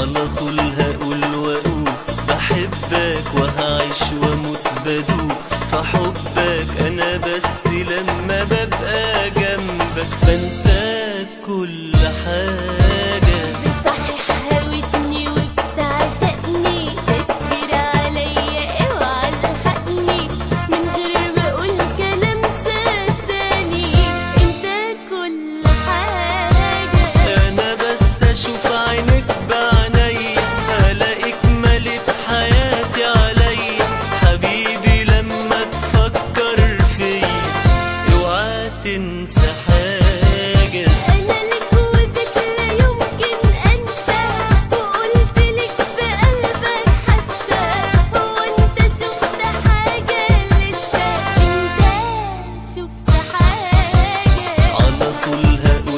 على طول هقول واقول بحبك وهعيش واموت بدوب فحبك انا بس لما ببقى جنبك بنساك كل حاجه بصحيح هاوتني وبتعشقني كتير عليا اوعى الحقني من غير ما اقول كلام صدقني انت كل حاجه انا بس اشوف عينك بعينيا الاقيك ملت حياتي عليا حبيبي لما تفكر فيا اوعى تنسى حاجه انا لك ودك لا يمكن انسى وقلت لك بقلبك حاسه هو انت شفت حاجه لسه انت شفت حاجه على طول هقول